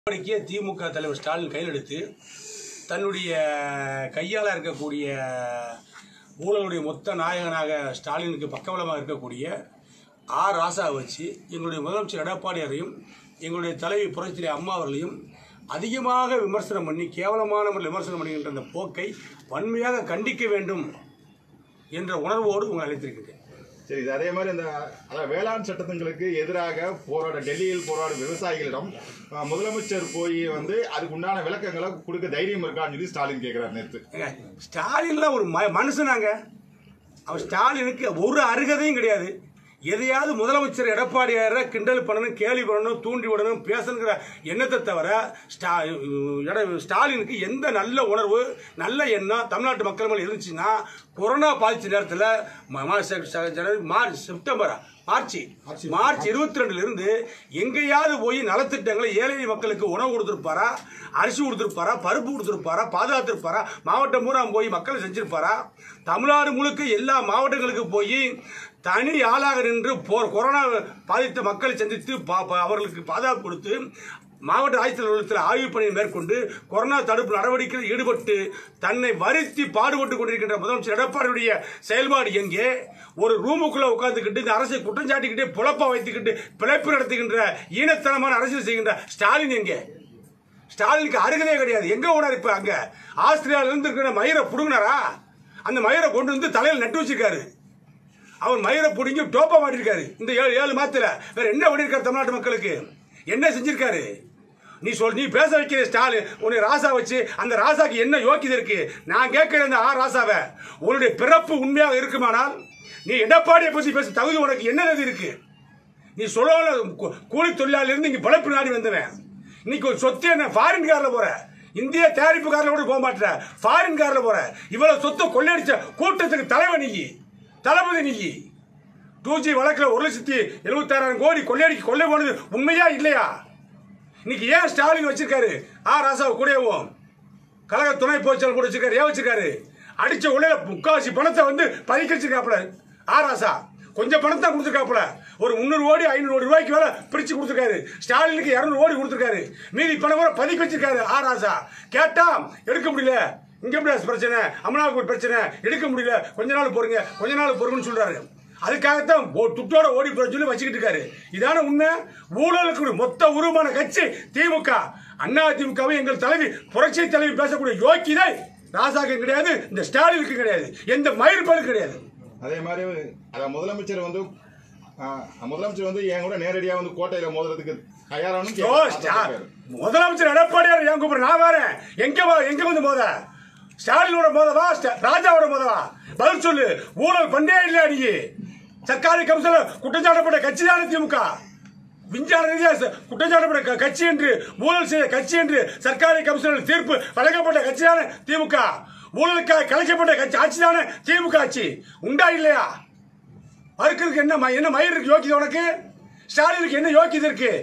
நடவடிக்கையை திமுக தலைவர் ஸ்டாலின் கையில் எடுத்து தன்னுடைய கையால் இருக்கக்கூடிய ஊழலுடைய மொத்த நாயகனாக ஸ்டாலினுக்கு பக்கபலமாக இருக்கக்கூடிய ஆர் ராசா வச்சு எங்களுடைய முதலமைச்சர் எடப்பாடியாரையும் எங்களுடைய தலைவி புரட்சி அம்மா அவர்களையும் அதிகமாக விமர்சனம் பண்ணி கேவலமான முறையில் விமர்சனம் பண்ணுகின்ற அந்த போக்கை வன்மையாக கண்டிக்க வேண்டும் என்ற உணர்வோடு உங்களை அழைத்திருக்கிறேன் சரி இது அதே மாதிரி இந்த அதாவது வேளாண் சட்டங்களுக்கு எதிராக போராட டெல்லியில் போராடும் விவசாயிகளிடம் அஹ், முதலமைச்சர் போய் வந்து அதுக்கு உண்டான விளக்கங்களை கொடுக்க தைரியம் இருக்கான்னு சொல்லி ஸ்டாலின் கேட்கிறார் நேத்து ஏங்க, ஸ்டாலின்லாம் ஒரு ம மனுஷனாங்க அவர் ஸ்டாலினுக்கு ஒரு அருகதையும் கிடையாது எதையாவது முதலமைச்சர் எடப்பாடியார கிண்டல் பண்ணணும் கேலி பண்ணணும் தூண்டி விடணும் பேசணுங்கிற எண்ணத்தை தவிர ஸ்டா எட- ஸ்டாலினுக்கு எந்த நல்ல உணர்வு நல்ல எண்ணம் தமிழ்நாட்டு மக்கள் மேலே இருந்துச்சுன்னா கொரோனா பாதிச்ச நேரத்தில் ம- மா- செ- செ- ஜனவரி மார்ச் செப்டம்பரா மார்ச் மார்ச் இருபத்தி ரெண்டுல இருந்து எங்கேயாவது போய் நலத்திட்டங்களை ஏழை எளிய மக்களுக்கு உணவு கொடுத்துருப்பாரா அரிசி கொடுத்துருப்பாரா பருப்பு கொடுத்துருப்பாரா பாதுகாத்திருப்பாரா மாவட்டம் பூரா போய் மக்களை செஞ்சிருப்பாரா தமிழ்நாடு முழுக்க எல்லா மாவட்டங்களுக்கு போய் தனி ஆளாக நின்று போர் கொரோனா பாதித்த மக்களை சந்தித்து பா- பா- அவர்களுக்கு பாதுகாப்பு கொடுத்து மாவட்ட ஆட்சியர் அலுவலகத்தில் ஆய்வு பணியை மேற்கொண்டு கொரோனா தடுப்பு நடவடிக்கையில் ஈடுபட்டு தன்னை வருத்தி பாடுபட்டு கொண்டிருக்கின்ற முதலமைச்சர் எடப்பாடியுடைய செயல்பாடு எங்கே ஒரு ரூமுக்குள்ள உட்கார்ந்துக்கிட்டு இந்த அரசை குற்றம் சாட்டிக்கிட்டே புலப்ப வைத்துக்கிட்டு பிழைப்பு நடத்துகின்ற ஈனத்தனமான அரசியல் செய்கின்ற ஸ்டாலின் எங்கே ஸ்டாலினுக்கு அருகதே கிடையாது எங்க ஓனார் இப்ப அங்க ஆஸ்திரேலியால இருந்து இருக்கிற மயிரை புடுங்கினாரா அந்த மயிரை கொண்டு வந்து தலையில் நட்டு வச்சிருக்காரு அவர் மயிரை பிடிங்கி டோப்பா மாட்டிருக்காரு இந்த ஏழு ஏழு மாதத்துல வேற என்ன பண்ணிருக்காரு தமிழ்நாட்டு மக்களுக்கு என்ன செஞ்சிருக்காரு நீ சொல் நீ பேச வைக்கிற ஸ்டாலின் உன்னை ராசா வச்சு அந்த ராசாக்கு என்ன யோக்கியது இருக்கு நான் கேட்கிற அந்த ஆ ராசாவை உன்னுடைய பிறப்பு உண்மையாக இருக்குமானால் நீ எடப்பாடியை பத்தி பேச தகுதி உனக்கு என்ன தகுதி இருக்கு நீ சொல்ல கூலி தொழிலாளி இருந்து இங்க பிழைப்பு நாடி வந்தவன் இன்னைக்கு ஒரு சொத்து என்ன ஃபாரின் கார்ல போற இந்திய தயாரிப்பு கார்ல கூட போக மாட்டேற ஃபாரின் கார்ல போற இவ்வளவு சொத்தை கொள்ளையடிச்ச கூட்டத்துக்கு தலைவன் நீ தளபதி நீ டூ ஜி வழக்கில் ஒரு லட்சத்தி எழுபத்தாறாயிரம் கோடி கொள்ளையடிக்கு கொள்ளை போனது உண்மையா இல்லையா இன்னைக்கு ஏன் ஸ்டாலின் வச்சிருக்காரு ஆ ராசாவை கூடவும் கழக துணை பொதுச்செயலர் கூட வச்சிருக்காரு ஏன் வச்சிருக்காரு அடிச்ச உள்ள முக்காவாசி பணத்தை வந்து பறிக்க வச்சிருக்காப்புல ஆ ராசா கொஞ்சம் பணத்தை கொடுத்துருக்காப்புல ஒரு முந்நூறு கோடி ஐநூறு கோடி ரூபாய்க்கு மேல பிரிச்சு கொடுத்துருக்காரு ஸ்டாலினுக்கு இரநூறு கோடி கொடுத்துருக்காரு மீதி பணம் கூட பதுக்கி வச்சிருக்காரு ஆ ராசா கேட்டா எடுக்க முடியல இங்க எப்படி பிரச்சனை அமலாவுக்கு பிரச்சனை எடுக்க முடியல கொஞ்ச நாள் போறீங்க கொஞ்ச நாள் பொறுங்கன்னு சொல்றாரு அதுக்காகத்தான் ஓ- துட்டோட ஓடி போற சொல்லி வச்சுக்கிட்டு இருக்காரு இதான உண்மை ஊழலுக்கு மொத்த உருவமான கட்சி திமுக அண்ணா திமுகவை எங்கள் தலைவி புரட்சி தலைவி பேசக்கூடிய யோக்கியதை ராசாக்கு கிடையாது இந்த ஸ்டாலினுக்கு கிடையாது எந்த மயிர்பாலும் கிடையாது அதே மாதிரி அதான் முதலமைச்சர் வந்து அஹ், முதலமைச்சர் வந்து என் கூட நேரடியா வந்து கோட்டையில மோதுறதுக்கு தயாரானும் ஓ, ஸ்டா- முதலமைச்சர் எடப்பாடியார் என் கூப்பிட நான் வரேன் எங்க வா- எங்க வந்து மோத ஸ்டாலினோட மோதவா ஸ்ட- ராஜாவோட மோதவா பதில் சொல்லு ஊழல் பண்ணே இல்லையா நீ சர்க்காரி கமிஷனர் குற்றச்சாட்டப்பட்ட கட்சி தானே திமுக விஞ்ஞான ரீதியாக ச- குற்றச்சாட்டப்பட்ட க- கட்சி என்று ஊழல் செய்த கட்சி என்று சர்க்காரி கமிஷனர் தீர்ப்பு வழங்கப்பட்ட கட்சி தானே திமுக ஊழலுக்காக கலைக்கப்பட்ட கட்சி ஆட்சி தானே திமுக ஆட்சி உண்டா இல்லையா மறுக்கிறதுக்கு என்ன ம- என்ன மயிர் இருக்கு யோக்கியது உனக்கு ஸ்டாலினுக்கு என்ன யோக்கியது இருக்கு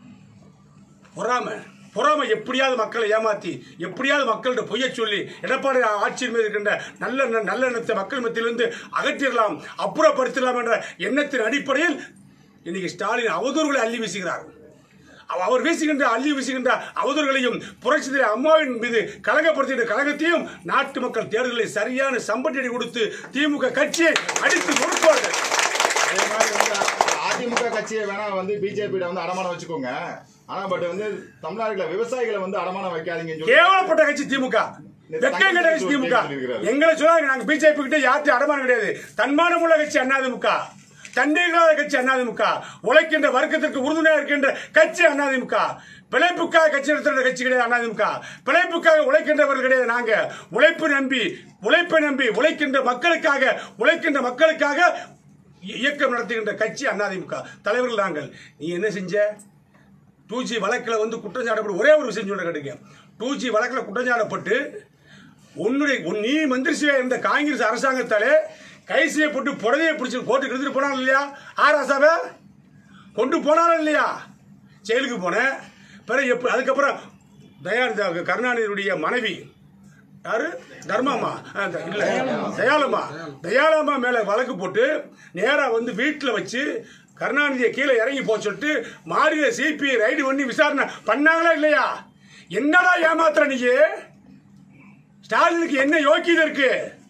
பொறாமை பொறாமை எப்படியாவது மக்களை ஏமாத்தி எப்படியாவது மக்கள்கிட்ட பொய்ய சொல்லி எடப்பாடி ஆட்சியின் மீது இருக்கின்ற நல்ல நல்ல எண்ணத்தை மக்கள் மத்தியிலிருந்து அகற்றிடலாம் அப்புறப்படுத்தலாம் என்ற எண்ணத்தின் அடிப்படையில் இன்னைக்கு ஸ்டாலின் அவதூறுகளை அள்ளி வீசுகிறார் அவ- அவர் வீசுகின்ற அள்ளி வீசுகின்ற அவதூறுகளையும் புரட்சி தலைவர் அம்மாவின் மீது கலகப்படுத்துகின்ற கழகத்தையும் நாட்டு மக்கள் தேர்தலை சரியான சம்பட்டடி கொடுத்து திமுக கட்சியை அடித்து நொறுக்குவார்கள் அதே மாதிரி வந்து அதிமுக கட்சியை வேணா வந்து பிஜேபி வந்து அடமானம் வச்சுக்கோங்க ஆனா பட் வந்து தமிழ்நாடுல விவசாயிகளை வந்து அடமானம் வைக்காதீங்கன்னு சொல்லி கேவலப்பட்ட கட்சி திமுக வெக்கம் கெட்ட கட்சி திமுக எங்களை சொல்லாங்க நாங்க பிஜேபி கிட்ட யார்ட்டும் அடமானம் கிடையாது தன்மானம் உள்ள கட்சி அதிமுக தண்ணீராத கட்சி அதிமுக உழைக்கின்ற வர்க்கத்திற்கு உறுதுணையாக இருக்கின்ற கட்சி அதிமுக பிழைப்புக்காக கட்சி நடத்துகிற கட்சி கிடையாது அதிமுக பிழைப்புக்காக உழைக்கின்றவர்கள் கிடையாது நாங்க உழைப்பு நம்பி உழைப்பை நம்பி உழைக்கின்ற மக்களுக்காக உழைக்கின்ற மக்களுக்காக இ- இயக்கம் நடத்துகின்ற கட்சி அதிமுக தலைவர்கள் நாங்கள் நீ என்ன செஞ்ச டூ ஜி வழக்கில் வந்து குற்றம் சாட்டப்பட்டு ஒரே ஒரு விஷயம் சொல்ல கேட்டுங்க டூ ஜி வழக்கில் குற்றம் சாட்டப்பட்டு உன்னுடைய உன் நீ மந்திரிசியா இருந்த காங்கிரஸ் அரசாங்கத்தாலே கை செய்யப்பட்டு புடவையை பிடிச்சி கோர்ட்டுக்கு எடுத்துட்டு போனாங்க இல்லையா ஆர் ஆசாவை கொண்டு போனாலும் இல்லையா ஜெயிலுக்கு போனேன் பிறகு எப்போ அதுக்கப்புறம் தயாநிதி கருணாநிதியுடைய மனைவி யாரு தர்மாமா ஆ, த- இல்ல தயாளம்மா தயாளம்மா மேல வழக்கு போட்டு நேரா வந்து வீட்டுல வச்சு கருணாநிதியை கீழே இறங்கி போக சொல்லிட்டு மாநில சிபிஐ ரைடு பண்ணி விசாரணை பண்ணாங்களா இல்லையா என்னடா ஏமாத்துற நீ ஸ்டாலினுக்கு என்ன யோக்கியதை இருக்கு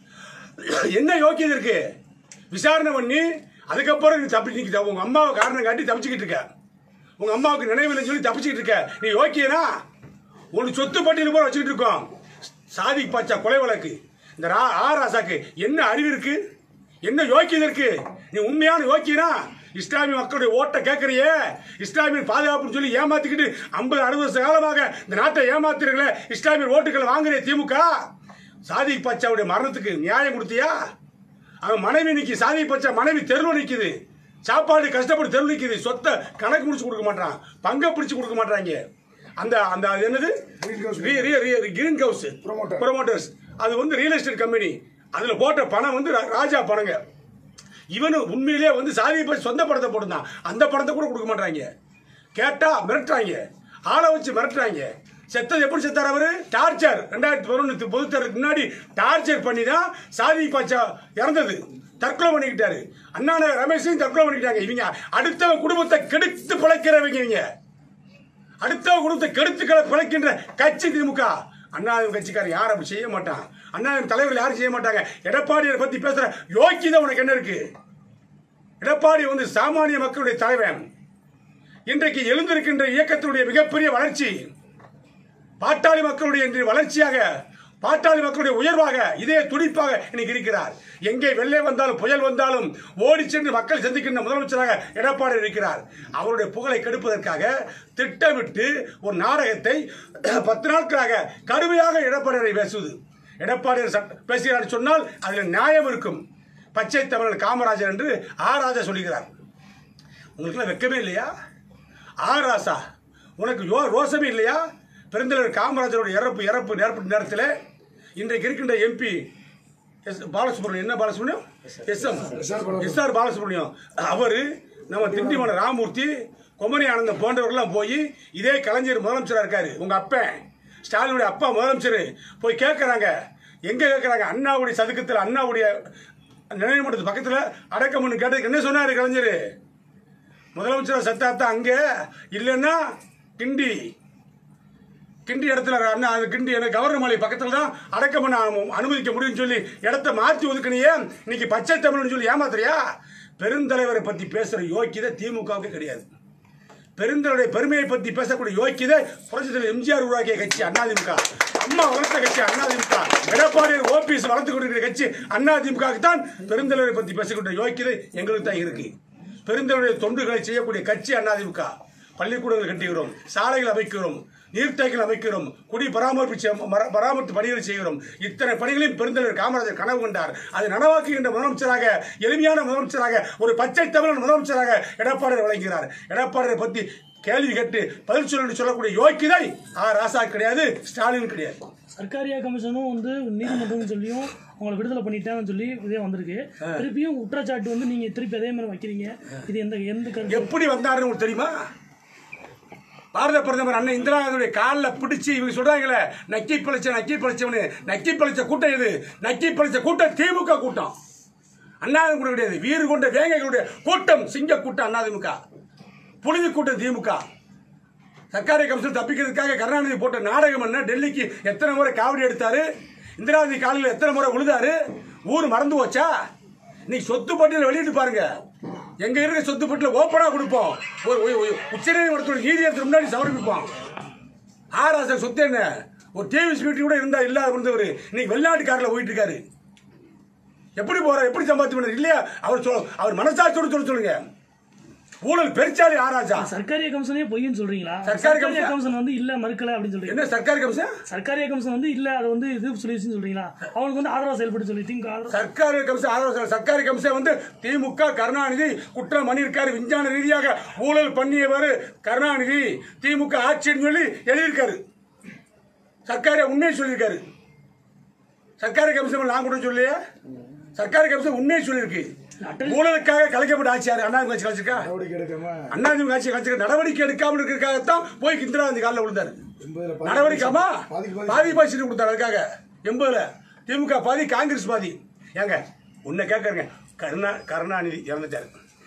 என்ன யோக்கியதை இருக்கு விசாரணை பண்ணி அதுக்கப்புறம் நீ தப்பி நீ உங்க அம்மாவை காரணம் காட்டி தப்பிச்சுக்கிட்டு இருக்க உங்க அம்மாவுக்கு நினைவில்லைன்னு சொல்லி தப்பிச்சுக்கிட்டு இருக்க நீ யோக்கியனா உனக்கு சொத்து பட்டியல் போல வச்சுக்கிட்டு இருக்கோம் சாதி பாச்சா கொலை வழக்கு இந்த ரா ஆ ராசாக்கு என்ன அறிவு இருக்கு என்ன யோக்கியதை இருக்கு நீ உண்மையான யோக்கியனா இஸ்லாமிய மக்களுடைய ஓட்டை கேட்கறியே இஸ்லாமிய பாதுகாப்புன்னு சொல்லி ஏமாத்திக்கிட்டு ஐம்பது அறுபது வருஷ காலமாக இந்த நாட்டை ஏமாத்துறீங்களே இஸ்லாமிய ஓட்டுகளை வாங்குறிய திமுக சாதி பாச்சாவுடைய மரணத்துக்கு நியாயம் கொடுத்தியா அவன் மனைவி நிக்கி சாதி பச்சை மனைவி தெருவில் நிக்குது சாப்பாடு கஷ்டப்பட்டு தெருவில் நிக்குது சொத்தை கணக்கு முடிச்சு கொடுக்க மாட்டான் பங்கை பிடிச்சு கொடுக்க மாட்டாங்க அந்த அந்த அது என்னது கிரீன் ஹவுஸ் Promoter. ப்ரொமோட்டர்ஸ் அது வந்து ரியல் எஸ்டேட் கம்பெனி அதில் போட்ட பணம் வந்து ரா- ராஜா பணங்க இவனு உண்மையிலேயே வந்து சாதியை பற்றி சொந்த படத்தை போட்டிருந்தான் அந்த படத்தை கூட கொடுக்க மாட்டாங்க கேட்டா மிரட்டுறாங்க ஆளை வச்சு மிரட்டுறாங்க செத்தது எப்படி செத்தார் அவரு டார்ச்சர் ரெண்டாயிரத்தி பதினொன்று பொது தேர்தலுக்கு முன்னாடி டார்ச்சர் பண்ணி தான் சாதி பாச்சா இறந்தது தற்கொலை பண்ணிக்கிட்டாரு அண்ணா நகர் ரமேஷையும் தற்கொலை பண்ணிக்கிட்டாங்க இவங்க அடுத்தவன் குடும்பத்தை கெடுத்து பிழைக்கிறவங்க இவங்க அடுத்த குடும்பத்தை கெடுத்து பிழைக்கின்ற கட்சி திமுக அண்ணாதிமுக கட்சிக்காரர் யாரும் அப்படி செய்ய மாட்டான் அண்ணாதிமுக தலைவர்கள் யாரும் செய்ய மாட்டாங்க எடப்பாடியை பத்தி பேசுற யோக்கியதை உனக்கு என்ன இருக்கு எடப்பாடி வந்து சாமானிய மக்களுடைய தலைவன் இன்றைக்கு எழுந்திருக்கின்ற இயக்கத்தினுடைய மிகப்பெரிய வளர்ச்சி பாட்டாளி மக்களுடைய இன்றைய வளர்ச்சியாக பாட்டாளி மக்களுடைய உயர்வாக இதே துடிப்பாக இன்னைக்கு இருக்கிறார் எங்கே வெள்ளை வந்தாலும் புயல் வந்தாலும் ஓடி சென்று மக்கள் சந்திக்கின்ற முதலமைச்சராக எடப்பாடி இருக்கிறார் அவருடைய புகழை கெடுப்பதற்காக திட்டமிட்டு ஒரு நாடகத்தை பத்து நாட்களாக கடுமையாக எடப்பாடியாரை பேசுவது எடப்பாடியார் சட்ட- பேசுகிறார் சொன்னால் அதில் நியாயம் இருக்கும் பச்சை தமிழன் காமராஜர் என்று ஆ ராஜா சொல்லுகிறார் உங்களுக்குலாம் வெக்கமே இல்லையா ஆ ராசா உனக்கு யோ ரோசமே இல்லையா பெருந்தலைவர் காமராஜரோட இறப்பு இறப்பு நேரப்பு நேரத்தில் இன்றைக்கு இருக்கின்ற எம்பி எஸ் பாலசுப்ரமணியம் என்ன Balasubramaniam S M S R Balasubramaniam அவர் நம்ம திண்டிவன ராமூர்த்தி கொமரி ஆனந்தம் போன்றவர்கள்லாம் போய் இதே கலைஞர் முதலமைச்சராக இருக்காரு உங்கள் அப்பன் ஸ்டாலினுடைய அப்பா முதலமைச்சர் போய் கேட்குறாங்க எங்கே கேட்குறாங்க அண்ணாவுடைய சதுக்கத்தில் அண்ணாவுடைய நினைவு மண்டலத்து பக்கத்தில் அடக்கம்னு கேட்டதுக்கு என்ன சொன்னார் கலைஞர் முதலமைச்சர் சத்தாத்தா அங்கே இல்லைன்னா கிண்டி கிண்டி இடத்துல அண்ணா அது கிண்டி எனக்கு கவர்னர் மலை பக்கத்தில் தான் அடக்கம் பண்ண அனு- அனுமதிக்க முடியும்னு சொல்லி இடத்த மாற்றி ஒதுக்கினியே இன்னைக்கு பச்சை தமிழ்னு சொல்லி ஏமாத்துறியா பெருந்தலைவரை பற்றி பேசுகிற யோக்கியதை திமுகவுக்கு கிடையாது பெருந்தலைவருடைய பெருமையை பற்றி பேசக்கூடிய யோக்கியதை புரட்சித்தலைவர் எம்ஜிஆர் உருவாக்கிய கட்சி அதிமுக அம்மா வளர்த்த கட்சி அதிமுக எடப்பாடியார் ஓபிஎஸ் வளர்த்து கொண்டிருக்கிற கட்சி அதிமுகவுக்கு தான் பெருந்தலைவரை பற்றி பேசக்கூடிய யோக்கியதை எங்களுக்கு தான் இருக்கு பெருந்தலைவருடைய தொண்டுகளை செய்யக்கூடிய கட்சி அதிமுக பள்ளிக்கூடங்கள் கட்டுகிறோம் சாலைகள் அமைக்கிறோம் நீர்த்தேக்கங்கள் அமைக்கிறோம் குடி பராமரிப்பு செய்- மர- பராமரிப்பு பணிகளை செய்கிறோம் இத்தனை பணிகளையும் பெருந்தலைவர் காமராஜர் கனவு கண்டார் அதை நனவாக்குகின்ற முதலமைச்சராக எளிமையான முதலமைச்சராக ஒரு பச்சை தமிழன் முதலமைச்சராக எடப்பாடியார் வழங்குகிறார் எடப்பாடியை பற்றி கேள்வி கேட்டு பதில் சொல்லி சொல்லக்கூடிய யோக்கியதை ஆ ராசா கிடையாது ஸ்டாலின் கிடையாது சர்க்காரியா கமிஷனும் வந்து நீதிமன்றம்னு சொல்லியும் அவங்களை விடுதலை பண்ணிட்டேன்னு சொல்லி இதே வந்திருக்கு திருப்பியும் குற்றச்சாட்டு வந்து நீங்க திருப்பி அதே மாதிரி வைக்கிறீங்க இது எந்த எந்த கருத்து எப்படி வந்தாருன்னு உங்களுக்கு தெரியுமா பாரத பிரதமர் அண்ணன் இந்திரா காந்தியுடைய காலில் பிடிச்சி இவங்க சொல்றாங்களே நக்கி பழிச்ச நக்கி பழிச்சவனு நக்கி பழிச்ச கூட்டம் இது நக்கி பழிச்ச கூட்டம் திமுக கூட்டம் அண்ணாதிமுக கூட்டம் கிடையாது வீறு கொண்ட வேங்கைகளுடைய கூட்டம் சிங்க கூட்டம் அண்ணாதிமுக புனித கூட்டம் திமுக சர்க்காரி கமிஷன் தப்பிக்கிறதுக்காக கருணாநிதி போட்ட நாடகம் என்ன டெல்லிக்கு எத்தனை முறை காவடி எடுத்தாரு இந்திரா காந்தி காலையில் எத்தனை முறை விழுதாரு ஊர் மறந்து போச்சா நீ சொத்து பட்டியல் வெளியிட்டு பாருங்க எங்க இருக்க சொத்து பட்டியல் ஓப்பனா கொடுப்போம் ஒரு உச்ச நீதிமன்றத்தோட நீதியரசர் முன்னாடி சமர்ப்பிப்போம் ஆராச சொத்து என்ன ஒரு டிவி ஸ்பீட் கூட இருந்தா இல்லாத இருந்தவர் இன்னைக்கு வெளிநாட்டு காரில் போயிட்டு இருக்காரு எப்படி போற எப்படி சம்பாதிச்சு பண்ணாரு இல்லையா அவர் சொல் அவர் மனசாட்சியோட சொல்ல சொல்லுங்க ஊழல் பெருச்சாலி ஆராஜா சர்க்காரிய கமிஷனே பொய்ன்னு சொல்றீங்களா சர்க்காரி சர்க்காரிய கமிஷன் கமிஷன் வந்து இல்ல மறுக்கல அப்படின்னு சொல்றீங்க என்ன சர்க்காரி கமிஷன் சர்க்காரிய கமிஷன் வந்து இல்ல அதை வந்து இது சொல்லிடுச்சுன்னு சொல்றீங்களா அவங்களுக்கு வந்து ஆதரவா செயல்பட்டு சொல்லி திமுக ஆதரவு சர்க்காரி கமிஷன் ஆலோசனை சர்க்காரி கமிஷன் வந்து திமுக கருணாநிதி குற்றம் பண்ணியிருக்காரு விஞ்ஞான ரீதியாக ஊழல் பண்ணியவர் கருணாநிதி திமுக ஆட்சின்னு சொல்லி எழுதியிருக்காரு சர்க்காரி உண்மையை சொல்லியிருக்காரு சர்க்காரி கமிஷன் நான் கூட சொல்லியே சர்க்காரி கமிஷன் உண்மையை சொல்லியிருக்கு ஊழலுக்காக கலைக்கப்பட்ட ஆட்சியார் அண்ணா கட்சி கழிச்சிருக்கா நடவடிக்கை எடுக்காம அண்ணாதிமுக ஆட்சி கழிச்சிருக்க நடவடிக்கை எடுக்காமல் இருக்கிறதுக்காகத்தான் போய் இந்திரா காந்தி காலில் விழுந்தாரு எண்பதுல பாதி- நடவடிக்கைமா பாதிக்கு பாதி பாதி பாதி சீட்டு கொடுத்தாரு அதுக்காக எண்பதுல திமுக பாதி காங்கிரஸ் பாதி ஏங்க உன்னை கேட்கறங்க கருணா கருணாநிதி இறந்துட்டாரு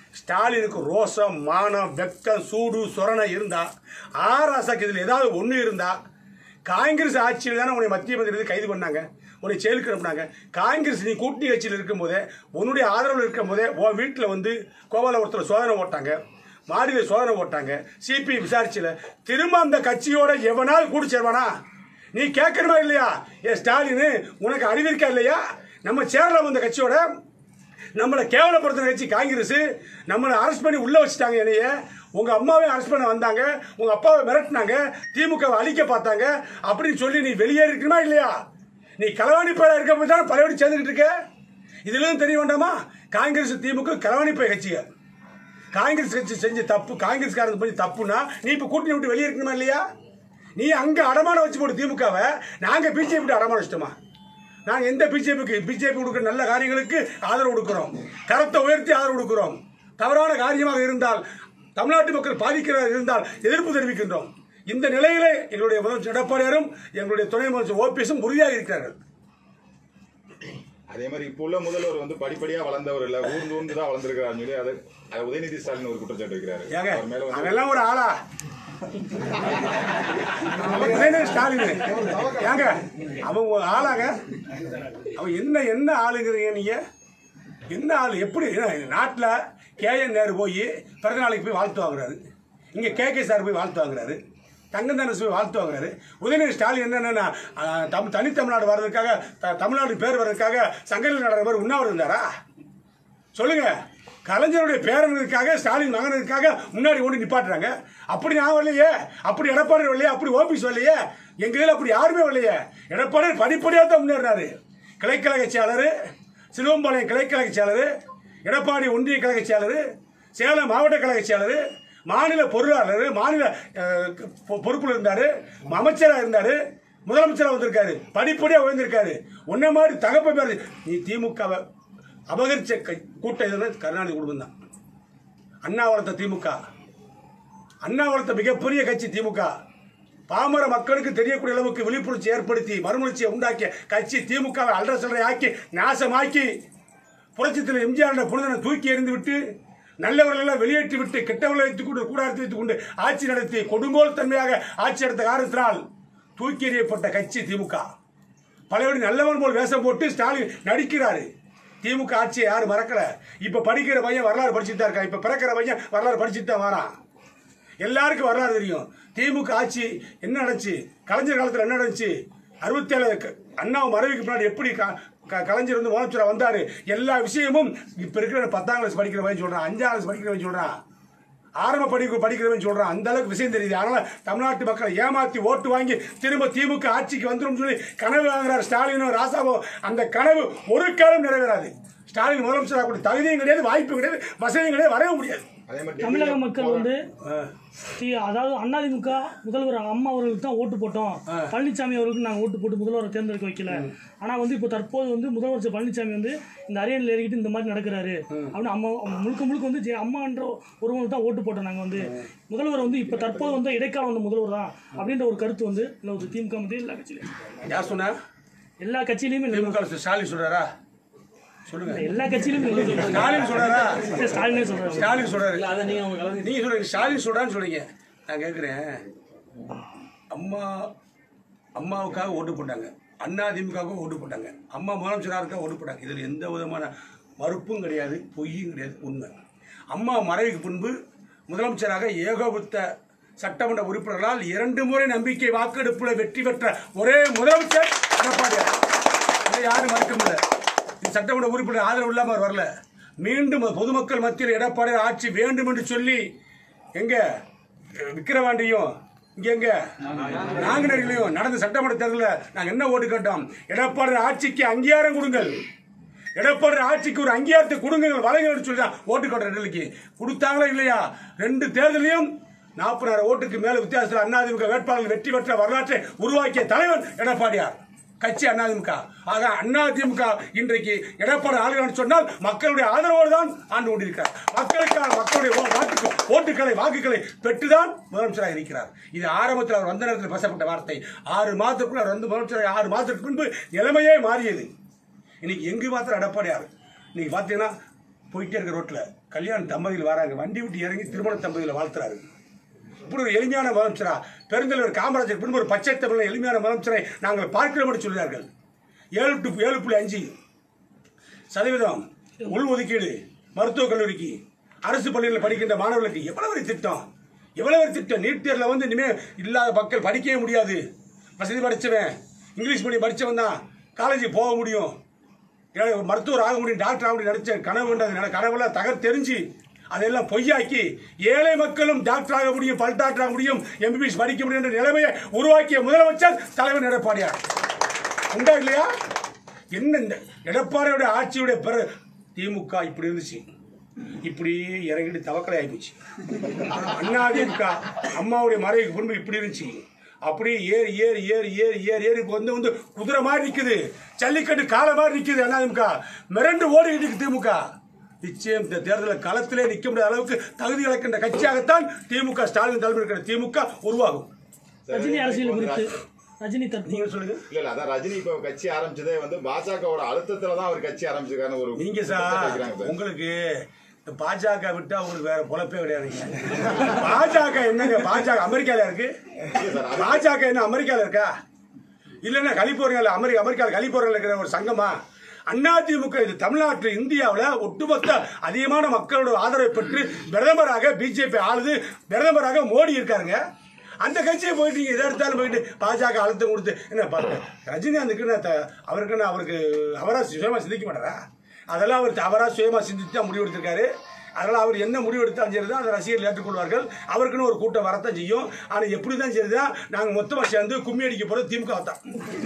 ஸ்டாலினுக்கு ரோசம் மானம் வெக்கம் சூடு சொரணை இருந்தா ஆராசாக்கு இதில் ஏதாவது ஒன்று இருந்தா காங்கிரஸ் ஆட்சியில் தானே உன்னை மத்திய பிரதேசத்தில் கைது பண்ணாங்க உன்னை ஜெயிலுக்கு அனுப்புனாங்க காங்கிரஸ் நீ கூட்டணி கட்சியில் இருக்கும்போதே உன்னுடைய ஆதரவில் இருக்கும்போதே உன் வீட்டில் வந்து கோவால ஒருத்தர் சோதனை போட்டாங்க மாடியில் சோதனை போட்டாங்க சிபி விசாரிச்சல திரும்ப அந்த கட்சியோட எவனாவது கூடி சேர்வானா நீ கேட்கணுமா இல்லையா ஏ ஸ்டாலின் உனக்கு அறிவு இருக்கா இல்லையா நம்ம சேரலாம் அந்த கட்சியோட நம்மளை கேவலப்படுத்தின கட்சி காங்கிரஸ் நம்மளை அரெஸ்ட் பண்ணி உள்ள வச்சுட்டாங்க என்னைய உங்க அம்மாவையும் அரெஸ்ட் பண்ண வந்தாங்க உங்க அப்பாவை மிரட்டினாங்க திமுகவை அழிக்க பார்த்தாங்க அப்படின்னு சொல்லி நீ வெளியே இருக்கணுமா இல்லையா நீ களவாணி பயில இருக்க போய் தானே பழையபடி சேர்ந்துக்கிட்டு இருக்க இதுல இருந்து தெரிய வேண்டாமா காங்கிரஸ் திமுக களவாணி பய கட்சிங்க காங்கிரஸ் கட்சி செஞ்ச தப்பு காங்கிரஸ்காரங்க பண்ணி தப்புனா நீ இப்ப கூட்டணி விட்டு வெளியே இருக்கணுமா இல்லையா நீ அங்க அடமானம் வச்சு போட்டு திமுகவை நாங்க பிஜேபி அடமானம் வச்சிட்டோமா நாங்க எந்த பிஜேபிக்கு பிஜேபி கொடுக்குற நல்ல காரியங்களுக்கு ஆதரவு கொடுக்கிறோம் கரத்தை உயர்த்தி ஆதரவு கொடுக்கிறோம் தவறான காரியமாக இருந்தால் தமிழ்நாட்டு மக்கள் பாதிக்கிறதாக இருந்தால் எதிர்ப்பு தெரிவிக்கின்றோம் இந்த நிலையிலே எங்களுடைய முதலமைச்சர் எடப்பாடியாரும் எங்களுடைய துணை முதலமைச்சர் ஓபிஎஸும் உறுதியாக இருக்கிறார்கள் அதே மாதிரி இப்போ உள்ள முதல்வர் வந்து படிப்படியா வளர்ந்தவர் இல்ல ஊர்ந்து ஊர்ந்து தான் வளர்ந்துருக்கிறாருன்னு சொல்லி அதை அதை உதயநிதி ஸ்டாலின் ஒரு குற்றச்சாட்டு வைக்கிறாரு ஏங்க அவர் மேல வந்து அவெல்லாம் ஒரு ஆளா அவன் உடனே ஸ்டாலின் ஏங்க அவன் ஒரு ஆளாங்க அவன் என்ன என்ன ஆளுங்கிறீங்க நீங்க என்ன ஆளு எப்படி நாட்டில் கேஎன் நேரு போய் பிறந்த நாளைக்கு போய் வாழ்த்து வாங்குறாரு இங்கே கே கே சார் போய் வாழ்த்து வாங்குறாரு தங்கந்தானஸ் போய் வாழ்த்து வாங்குறாரு உதயநிதி ஸ்டாலின் என்னன்னா அஹ், தம் தனித்தமிழ்நாடு வர்றதுக்காக த- தமிழ்நாடு பேர் வர்றதுக்காக சங்கரில் நடக்கிற மாதிரி உண்ணாவிரதம் இருந்தாரா சொல்லுங்க கலைஞருடைய பேரனுக்காக ஸ்டாலின் மகனுக்காக முன்னாடி கொண்டு நிப்பாட்டுறாங்க அப்படி நான் வரலையே அப்படி எடப்பாடி வரலையே அப்படி ஓபிஎஸ் வரலையே எங்க இதில் அப்படி யாருமே வரலையே எடப்பாடி படிப்படியாக தான் முன்னேறினாரு கிளைக்கழக செயலர் சிலுவம்பாளையம் கிளைக்கழக செயலர் எடப்பாடி ஒன்றிய கழக செயலர் சேலம் மாவட்ட கழக செயலர் மாநில பொருளாளர் மாநில அஹ், பொ- பொறுப்புல இருந்தாரு அமைச்சராக இருந்தாரு முதலமைச்சராக வந்திருக்காரு படிப்படியாக உயர்ந்திருக்காரு உன்ன மாதிரி தகப்ப பேர் நீ திமுகவை அபகரிச்ச க- கூட்டம் எதுனா கருணாநிதி குடும்பம் தான் அண்ணா வளர்த்த திமுக அண்ணா வளர்த்த மிகப்பெரிய கட்சி திமுக பாமர மக்களுக்கு தெரியக்கூடிய அளவுக்கு விழிப்புணர்ச்சி ஏற்படுத்தி மறுமலர்ச்சியை உண்டாக்கிய கட்சி திமுகவை அல்ற சில்லறை ஆக்கி நாசமாக்கி புரட்சித்தில் எம்ஜிஆர் புனிதனை தூக்கி எறிந்து விட்டு நல்லவர்கள் எல்லாம் வெளியேற்றி விட்டு கெட்டவர்களை வைத்துக் கொண்டு கூடாரத்தை வைத்துக் கொண்டு ஆட்சி நடத்தி கொடுங்கோல் தன்மையாக ஆட்சி நடத்த காரணத்தினால் தூக்கி எறியப்பட்ட கட்சி திமுக பழையபடி நல்லவன் போல் வேஷம் போட்டு ஸ்டாலின் நடிக்கிறாரு திமுக ஆட்சியை யாரும் மறக்கல இப்ப படிக்கிற பையன் வரலாறு படிச்சுட்டு தான் இருக்கான் இப்ப பிறக்கிற பையன் வரலாறு படிச்சுட்டு தான் வரான் எல்லாருக்கும் வரலாறு தெரியும் திமுக ஆட்சி என்ன நடந்துச்சு கலைஞர் காலத்தில் என்ன நடந்துச்சு அறுபத்தி ஏழு அண்ணா மறைவுக்கு முன்னாடி எப்படி க- க- கலைஞர் வந்து முதலமைச்சராக வந்தாரு எல்லா விஷயமும் இப்ப இருக்கிற பத்தாம் கிளாஸ் படிக்கிற பையன் சொல்றான் அஞ்சாம் கிளாஸ் படிக்கிற பையன் சொல்றான் ஆரம்ப படிப்பு படிக்கிறவன் சொல்றான் அந்த அளவுக்கு விஷயம் தெரியுது அதனால தமிழ்நாட்டு மக்களை ஏமாத்தி ஓட்டு வாங்கி திரும்ப திமுக ஆட்சிக்கு வந்துரும் சொல்லி கனவு வாங்குறாரு ஸ்டாலினும் ராசாவும் அந்த கனவு ஒரு காலம் நிறைவேறாது ஸ்டாலின் முதலமைச்சராக கூட தகுதியும் கிடையாது வாய்ப்பும் கிடையாது வசதியும் கிடையாது வரவே முடியாது அதே மாதிரி தமிழக டெல்லியில மக்கள் வந்து தி- அதாவது அதிமுக முதல்வர் அம்மா அவர்களுக்கு தான் ஓட்டு போட்டோம் பழனிசாமி அவர்களுக்கு நாங்கள் ஓட்டு போட்டு முதல்வரை தேர்ந்தெடுக்க வைக்கல ஆனால் வந்து இப்போ தற்போது வந்து முதலமைச்சர் பழனிசாமி வந்து இந்த அரியணையில் ஏறிக்கிட்டு இந்த மாதிரி நடக்கிறாரு அப்படின்னு அம்மா முழுக்க முழுக்க வந்து ஜெ- அம்மான்ற ஒருவங்க தான் ஓட்டு போட்டோம் நாங்கள் வந்து முதல்வர் வந்து இப்போ தற்போது வந்து இடைக்காலம் வந்த முதல்வர் தான் அப்படின்ற ஒரு கருத்து வந்து இல்லை ஒரு திமுக மத்திய எல்லா கட்சியிலையும் யார் சொன்னா எல்லா கட்சியிலையுமே நிலவு- திமுக ஸ்டாலின் சொல்றாரா சொல்லுங்க எல்லா கட்சியிலுமே நிலவு. ஸ்டாலின் சொல்றாரா ஸ்டாலினே சொல்றாரு ஸ்டாலின் சொல்றாரு அதை நீங்க அவங்க கலந்து நீங்க சொல்றீங்க ஸ்டாலின் சொல்றான்னு சொல்றீங்க நான் கேட்குறேன் அம்மா அம்மாவுக்காக ஓட்டு போட்டாங்க அண்ணா திமுகவுக்கு ஓட்டு போட்டாங்க அம்மா முதலமைச்சராக ஓட்டு போட்டாங்க இதில் எந்த விதமான மறுப்பும் கிடையாது பொய்யும் கிடையாது உண்மை அம்மா மறைவுக்கு பின்பு முதலமைச்சராக ஏகோபித்த சட்டமன்ற உறுப்பினர்களால் இரண்டு முறை நம்பிக்கை வாக்கெடுப்பில் வெற்றி பெற்ற ஒரே முதலமைச்சர் எடப்பாடியார் இதை யாரும் மறுக்க முடியல இது சட்டமன்ற உறுப்பினர் ஆதரவு இல்லாமல் அவர் வரல மீண்டும் பொதுமக்கள் மத்தியில் எடப்பாடியார் ஆட்சி வேண்டும் என்று சொல்லி எங்க அஹ், விக்கிரவாண்டியும் இங்க எங்க நாங்குநேரிலையும் நடந்த சட்டமன்ற தேர்தலில் நாங்கள் என்ன ஓட்டு கேட்டோம் எடப்பாடியார் ஆட்சிக்கு அங்கீகாரம் கொடுங்கள் எடப்பாடி ஆட்சிக்கு ஒரு அங்கீகாரத்தை கொடுங்க வழங்க சொல்லி தான் ஓட்டு கேட்டோம் டெல்லிக்கு கொடுத்தாங்களா இல்லையா ரெண்டு தேர்தலையும் நாற்பதாயிரம் ஓட்டுக்கு மேல வித்தியாசத்தில் அதிமுக வேட்பாளர்கள் வெற்றி பெற்ற வரலாற்றை உருவாக்கிய தலைவன் எடப்பாடியார் கட்சி அதிமுக ஆக அதிமுக இன்றைக்கு எடப்பாடி ஆளுநர் சொன்னால் மக்களுடைய ஆதரவோடு தான் ஆண்டு கொண்டிருக்கிறார் மக்களுக்கான மக்களுடைய ஓ- வாக்கு ஓட்டுக்களை வாக்குகளை பெற்றுதான் முதலமைச்சராக இருக்கிறார் இது ஆரம்பத்தில் அவர் வந்த நேரத்தில் பேசப்பட்ட வார்த்தை ஆறு மாதத்துக்குள்ள அவர் வந்து முதலமைச்சராக ஆறு மாதத்துக்கு முன்பு நிலைமையே மாறியது இன்னைக்கு எங்கு மாத்திரம் எடப்பாடியார் இன்னைக்கு பார்த்தீங்கன்னா போயிட்டே இருக்க ரோட்டில் கல்யாண தம்பதியில் வராங்க வண்டி விட்டு இறங்கி திருமண தம்பதியில் வாழ்த்துறாரு இப்படி ஒரு எளிமையான முதலமைச்சரா பெருந்தலைவர் காமராஜர் பின்பு ஒரு பச்சை தமிழ் எளிமையான முதலமைச்சரை நாங்கள் பார்க்கிறோம் என்று சொல்கிறார்கள் ஏழு டு ஏழு புள்ளி அஞ்சு சதவீதம் உள் ஒதுக்கீடு மருத்துவக் கல்லூரிக்கு அரசு பள்ளிகளில் படிக்கின்ற மாணவர்களுக்கு எவ்வளவு ஒரு திட்டம் எவ்வளவு ஒரு திட்டம் நீட் தேர்வில் வந்து இனிமேல் இல்லாத மக்கள் படிக்கவே முடியாது வசதி படித்தவன் இங்கிலீஷ் மீடியம் படித்தவன் தான் காலேஜுக்கு போக முடியும் ஏழை மருத்துவர் ஆக முடியும் டாக்டர் ஆக முடியும் நினைச்ச கனவுன்றது கனவுலாம் தகர் தெரிஞ்சு அதெல்லாம் பொய்யாக்கி ஏழை மக்களும் டாக்டர் ஆக முடியும் பல் டாக்டர் ஆக முடியும் எம்பிபிஎஸ் படிக்க முடியும் என்ற நிலைமையை உருவாக்கிய முதலமைச்சர் தலைவர் எடப்பாடியார் உண்டா இல்லையா என்ன இந்த எடப்பாடியோட ஆட்சியுடைய பிற திமுக இப்படி இருந்துச்சு இப்படி இறங்கிட்டு தவக்கலை ஆயிப்போச்சு அண்ணா திமுக அம்மாவுடைய மறைவுக்கு முன்பு இப்படி இருந்துச்சு அப்படியே ஏறி ஏறி ஏறி ஏறி ஏறி ஏறி இப்போ வந்து வந்து குதிரை மாதிரி நிக்குது ஜல்லிக்கட்டு காலை மாதிரி நிக்குது அண்ணா திமுக மிரண்டு ஓடிக்கிட்டு இருக்கு திமுக நிச்சயம் இந்த தேர்தலில் களத்திலே நிற்க முடியாத அளவுக்கு தகுதி இழக்கின்ற கட்சியாகத்தான் திமுக ஸ்டாலின் தலைமை இருக்கிற திமுக உருவாகும் ரஜினி அரசியல் குறித்து ரஜினி தற்போது நீங்க சொல்லுங்க இல்ல இல்ல அதான் ரஜினி இப்ப கட்சி ஆரம்பிச்சதே வந்து பாஜகவோட அழுத்தத்துல தான் அவர் கட்சி ஆரம்பிச்சிருக்காருன்னு ஒரு நீங்க குற்றச்சாட்டு சார் வைக்கிறாங்க சார். உங்களுக்கு இந்த பாஜக விட்டா உங்களுக்கு வேற பொழப்பே கிடையாதுங்க பாஜக என்னங்க பாஜக அமெரிக்கால இருக்கு இல்ல சார், அது- பாஜக என்ன அமெரிக்கால இருக்கா இல்லைன்னா கலிபோர்னியால அமெரிக்கா அமெரிக்கால கலிபோர்னியால இருக்கிற ஒரு சங்கமா அதிமுக இது தமிழ்நாட்டில் இந்தியாவில் ஒட்டுமொத்த அதிகமான மக்களோட ஆதரவை பெற்று பிரதமராக பிஜேபி ஆளுது பிரதமராக மோடி இருக்காருங்க அந்த கட்சியை போயிட்டு நீங்க எதை எடுத்தாலும் போயிட்டு பாஜக அழுத்தம் கொடுத்து என்ன பா- ரஜினிகாந்துக்கு நான் த- அவருக்கு நான் அவருக்கு அவரா சுயமா சிந்திக்க மாட்டாரா அதெல்லாம் அவர் அவரா சுயமா சிந்தித்து தான் முடிவெடுத்திருக்காரு அதனால் அவர் என்ன முடிவு எடுத்தாலும் சரி தான் அதை ரசிகர்கள் ஏற்றுக்கொள்வார்கள் அவருக்குன்னு ஒரு கூட்டம் வரத்தான் செய்யும் ஆனால் எப்படி தான் சரி தான் நாங்கள் மொத்தமாக சேர்ந்து கும்மி அடிக்க போகிறது திமுக தான்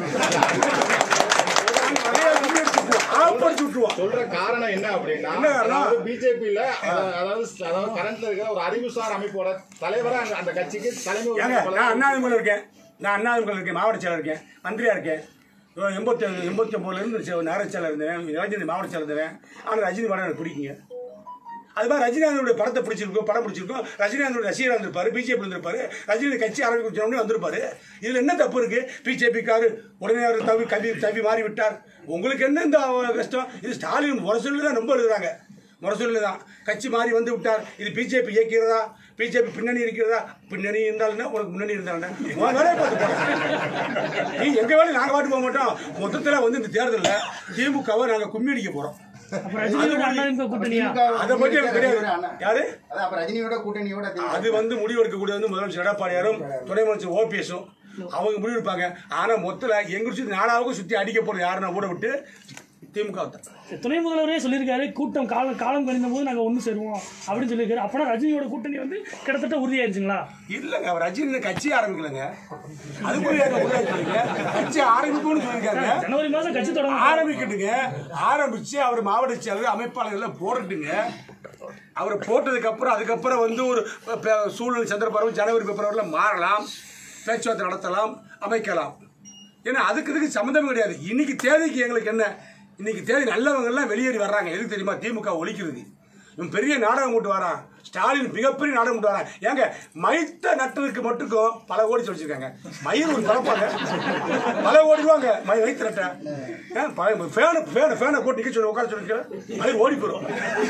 நாங்க நிறைய கும்மி அடிச்சுக்குவோம் ஆப்படிச்சு விட்டுருவோம் சொல்ற காரணம் என்ன அப்படின்னா என்ன காரணம்? அதாவது பிஜேபியில அதாவது அதாவது கரண்ட்ல இருக்கிற ஒரு அறிவுசார் அமைப்போட தலைவரா அந்த- அந்த கட்சிக்கு தலைமை ஏங்க உறுப்பினர் நான் பதவி- அண்ணாதிமுக இருக்கேன் நான் அண்ணாதிமுக இருக்கேன் மாவட்ட செயலர் இருக்கேன் மந்திரியா இருக்கேன் எண்பத்தி எண்பத்தி ஒன்பதுல இருந்து நகரச் செயலர் இருந்தேன் ரஜினி மாவட்ட செயலர் இருந்தேன் ஆனால் ரஜினி படம் எனக்கு பிடிக்குங்க அது மாதிரி ரஜினிகாந்தோட படத்தை பிடிச்சிருக்கோம் படம் பிடிச்சிருக்கோம் ரஜினிகாந்தோட ரசிகர் வந்திருப்பாரு பிஜேபி வந்திருப்பாரு ரஜினி கட்சி ஆரம்பிச்ச உடனே வந்திருப்பாரு இதுல என்ன தப்பு இருக்கு பிஜேபிக்காரு உடனே அவர் தவி கவி தவி மாறி விட்டார் உங்களுக்கு என்ன இந்த அவ- கஷ்டம் இது ஸ்டாலின் முரசொல்லி தான் ரொம்ப எழுதுறாங்க முரசொல்லி தான் கட்சி மாறி வந்து விட்டார் இது பிஜேபி இயக்கிறதா பிஜேபி பின்னணி இருக்கிறதா பின்னணி இருந்தாலும்னா உனக்கு முன்னணி இருந்தாலும்னா உன் வேலையை பார்த்து போறேன் நீ எங்க வேலை நாங்க பாட்டு போக மாட்டோம் மொத்தத்துல வந்து இந்த தேர்தலில் திமுகவை நாங்க கும்மி அடிக்க போறோம் அப்ப ரஜினியோட அண்ணாதிமுக கூட்டணியா அதை பத்தி எனக்கு தெரியாது யாரு அதான் அப்ப ரஜினியோட கூட்டணியோட திமுக. அது வந்து முடிவெடுக்கக்கூடிய வந்து முதலமைச்சர் எடப்பாடியாரும் துணை முதலமைச்சர் ஓபிஎஸும் அவங்க முடிவெடுப்பாங்க ஆனா மொத்தத்துல எங்க சுத்தி நாலாவுக்கும் சுத்தி அடிக்க போறது யாருன்னா கூட விட்டு திமுக தான் துணை முதல்வரே சொல்லியிருக்காரு கூட்டம் காலம் காலம் கழிந்த போது நாங்க ஒண்ணு சேருவோம் அப்படின்னு சொல்லியிருக்காரு அப்பனா ரஜினியோட கூட்டணி வந்து கிட்டத்தட்ட உறுதியாயிருச்சுங்களா இல்லங்க அவர் ரஜினி கட்சி ஆரம்பிக்கலங்க அது போய் ஏங்க உள்ள சொல்றீங்க? கட்சி ஆரம்பிக்கும்னு சொல்லியிருக்காங்க ஜனவரி மாசம் கட்சி தொடங்க ஆரம்பிக்கட்டுங்க ஆரம்பிச்சு அவர் மாவட்ட செயலர் அமைப்பாளர்கள் போடட்டுங்க அவர் போட்டதுக்கு அப்புறம் அதுக்கப்புறம் வந்து ஒரு ப- சூழ்நிலை சந்தர்ப்பம் ஜனவரி பிப்ரவரியில மாறலாம் பேச்சுவார்த்தை நடத்தலாம் அமைக்கலாம் ஏன்னா அதுக்கு இதுக்கு சம்மந்தமே கிடையாது இன்னைக்கு தேதிக்கு எங்களுக்கு என்ன இன்னைக்கு தேதி நல்லவங்க எல்லாம் வெளியேறி வர்றாங்க எதுக்கு தெரியுமா திமுக ஒழிக்கிறது இவன் பெரிய நாடகம் போட்டு வரான் ஸ்டாலின் மிகப்பெரிய நாடகம் போட்டு வரான் ஏங்க மைத்த நட்டதுக்கு மட்டுக்கும் பல கோடி சொல்லிச்சிருக்காங்க மயில் ஒரு பழப்பாங்க பல கோடி ரூபாங்க மை வைத்து நட்ட ஆ, ப- ஃபேனு ஃபேனு ஃபேனை போட்டு நிக்க சொல்லி உட்கார சொல்லிருக்கேன் மயில் ஓடி போயிடும்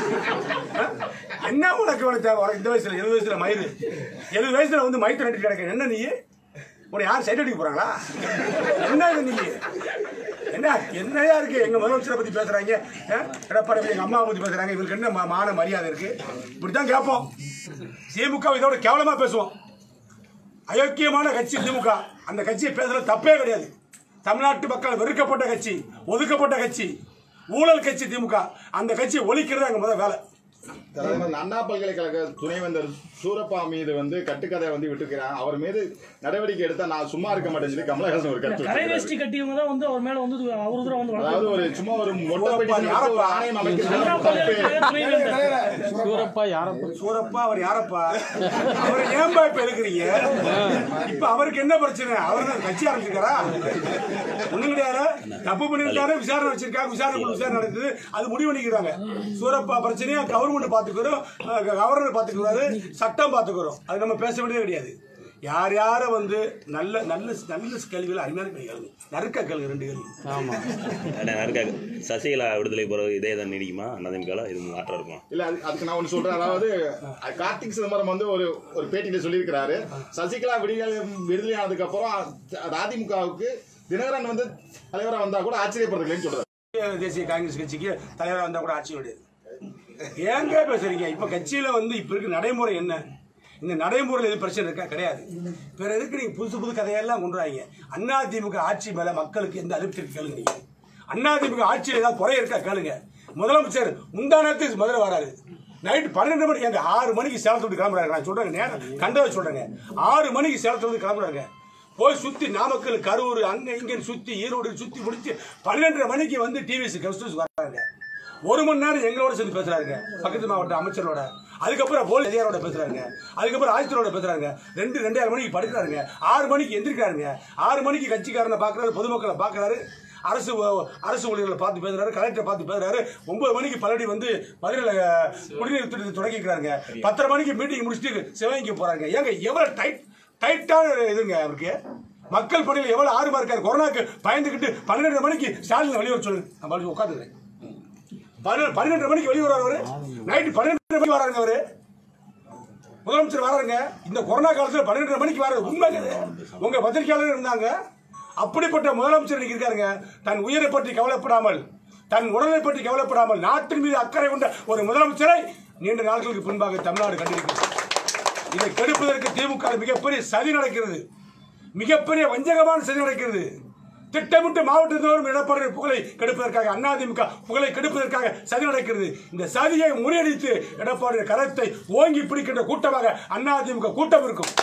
ஆ? என்ன உனக்கு உனக்கு தேவை உனக்கு இந்த வயசுல எழுபது வயசுல மயில் எழுபது வயசுல வந்து மயத்தை நட்டு கிடக்க என்ன நீ உன்னை யார் சைட் அடிக்க போறாங்களா என்ன இது நீ என்ன என்னையா இருக்கு எங்க முதலமைச்சரை பத்தி பேசுறாங்க ஆ? எடப்பாடி பத்தி எங்க அம்மா பத்தி பேசுறாங்க இவருக்கு என்ன மா- மான மரியாதை இருக்கு இப்படித்தான் கேட்போம் திமுக இதோட கேவலமா பேசுவோம் அயோக்கியமான கட்சி திமுக அந்த கட்சியை பேசுறது தப்பே கிடையாது தமிழ்நாட்டு மக்கள் வெறுக்கப்பட்ட கட்சி ஒதுக்கப்பட்ட கட்சி ஊழல் கட்சி திமுக அந்த கட்சியை ஒழிக்கிறது அங்க முதல் வேலை அதே மாதிரி அண்ணா பல்கலைக்கழக துணைவேந்தர் சூரப்பா மீது வந்து கட்டுக்கதை வந்து விட்டுக்கிறான் அவர் மீது நடவடிக்கை எடுத்தா நான் சும்மா இருக்க மாட்டேன்னு சொல்லி கமலஹாசன் ஒரு கருத்து கரை வச்சிருக்காரு. வேஷ்டி கட்டியவங்க தான் வந்து அவர் மேல வந்து அவரு தூரம் வந்து அதாவது வழக்கு ஒரு சும்மா ஒரு மொட்டை petition வச்சு ஒரு ஆணையம் அமைக்கிறது அண்ணா தப்பு பல்கலைக்கழக துணைவேந்தர். சூரப்பா யாரப்பா சூரப்பா அவர் யாரப்பா அவர் ஏன்பா இப்ப எழுக்கிறீங்க இப்ப அவருக்கு என்ன பிரச்சனை அவர் தான் கட்சி ஆரம்பிச்சிருக்காரா ஒண்ணும் கிடையாது தப்பு பண்ணிருக்காரு விசாரணை வச்சிருக்காங்க விசாரணை குழு விசாரணை நடக்குது அது முடிவு பண்ணிக்கிறாங்க சூரப்பா பிரச்சனையா கவர்மெண்ட் பாத்துக்கிறோம் கவர்னர் பாத்துக்கிறாரு சட்டம் பாத்துக்கிறோம் அது நம்ம பேச வேண்டியது கிடையாது யார் யாரை வந்து நல்ல நல்ல நல்ல கேள்விகள் அருமையான கேள்வி நறுக்க கேள்வி ரெண்டு கேள்வி ஆமாம் அண்ணா, இருக்காது சசிகலா விடுதலை போகிறது இதே தான் நீடிக்குமா அண்ணாதிமுக இது மாற்றம் இருக்குமா இல்ல அது- அதுக்கு நான் ஒன்று சொல்றேன் அதாவது அது கார்த்திக் சிதம்பரம் வந்து ஒரு ஒரு பேட்டியில சொல்லியிருக்கிறாரு சசிகலா விடுதலை விடுதலை ஆனதுக்கு அப்புறம் அது அதிமுகவுக்கு தினகரன் வந்து தலைவரா வந்தா கூட ஆச்சரியப்படுறதுலன்னு சொல்றாரு தேசிய காங்கிரஸ் கட்சிக்கு தலைவராக வந்தால் கூட ஆட்சி கிடையாது ஏங்க பேசுறீங்க இப்போ கட்சியில் வந்து இப்போ இருக்க நடைமுறை என்ன இந்த நடைமுறையில் எது பிரச்சனை இருக்கா கிடையாது வேற எதுக்கு நீங்கள் புதுசு புது கதையெல்லாம் கொண்டு வராங்க அதிமுக ஆட்சி மேலே மக்களுக்கு எந்த அதிருப்தி இருக்கு கேளுங்க நீங்க அதிமுக ஆட்சியில் ஏதாவது குறை இருக்கா கேளுங்க முதலமைச்சர் முந்தானத்துக்கு முதல்ல வராரு நைட் பன்னெண்டு மணி எங்க ஆறு மணிக்கு சேலத்தை விட்டு கிளம்புறாங்க நான் சொல்றேங்க நேரம் கண்டதை சொல்றேங்க ஆறு மணிக்கு சேலத்தை விட்டு கிளம்புறாங்க போய் சுத்தி நாமக்கல் கரூர் அங்க இங்கன்னு சுத்தி ஈரோடு சுத்தி முடிச்சு பன்னெண்டரை மணிக்கு வந்து டிவிஎஸ் கெஸ்ட் ஹவுஸ் வர்றாங்க ஒரு மணி நேரம் எங்களோட சேர்ந்து பேசுறாங்க பக்கத்து மாவட்ட அமைச்சரோட அதுக்கப்புறம் போல் அதிகாரோட பேசுறாங்க அதுக்கப்புறம் ஆயுத்தரோட பேசுறாங்க ரெண்டு ரெண்டாயிரம் மணிக்கு படுக்கிறாருங்க ஆறு மணிக்கு எந்திரிக்கிறாருங்க ஆறு மணிக்கு கட்சிக்காரனை பார்க்கறாரு பொதுமக்களை பார்க்கறாரு அரசு ஊ- அரசு ஊழியர்களை பார்த்து பேசுறாரு கலெக்டரை பார்த்து பேசுறாரு ஒன்பது மணிக்கு பல்லடி வந்து மதுரையில் குடிநீர் திட்டத்தை தொடங்கிக்கிறாங்க பத்தரை மணிக்கு மீட்டிங் முடிச்சுட்டு சிவகங்கை போறாங்க ஏங்க எவ்வளவு டைட் டைட்டான இதுங்க அவருக்கு மக்கள் பணியில் எவ்வளவு ஆர்வமா இருக்காரு கொரோனாக்கு பயந்துக்கிட்டு பன்னெண்டு மணிக்கு ஸ்டாலின் வெளியே வர சொல்லுங்க நான் மறுபடியும் உட்காந்துக்கிறேன் பன்னெண்டு பன்னெண்டு மணிக்கு வெளியே வராரு அவரு நைட்டு பன்னெண்டு மணிக்கு வராங்க அவரு முதலமைச்சர் வராருங்க இந்த கொரோனா காலத்துல பன்னெண்டரை மணிக்கு வராரு உண்மைங்க இது. உங்க பத்திரிகையாளர் இருந்தாங்க அப்படிப்பட்ட முதலமைச்சர் இன்னைக்கு இருக்காருங்க தன் உயிரை பற்றி கவலைப்படாமல் தன் உடலை பற்றி கவலைப்படாமல் நாட்டின் மீது அக்கறை கொண்ட ஒரு முதலமைச்சரை நீண்ட நாட்களுக்கு பின்பாக தமிழ்நாடு கண்டிருக்கிறது இதை கெடுப்பதற்கு திமுக மிகப்பெரிய சதி நடக்கிறது மிகப்பெரிய வஞ்சகமான சதி நடக்கிறது திட்டமிட்டு மாவட்டத்தோறும் எடப்பாடி புகழை கெடுப்பதற்காக அதிமுக புகழை கெடுப்பதற்காக சதி நடக்கிறது இந்த சதியை முறியடித்து எடப்பாடி கரத்தை ஓங்கி பிடிக்கின்ற கூட்டமாக அதிமுக கூட்டம் இருக்கும்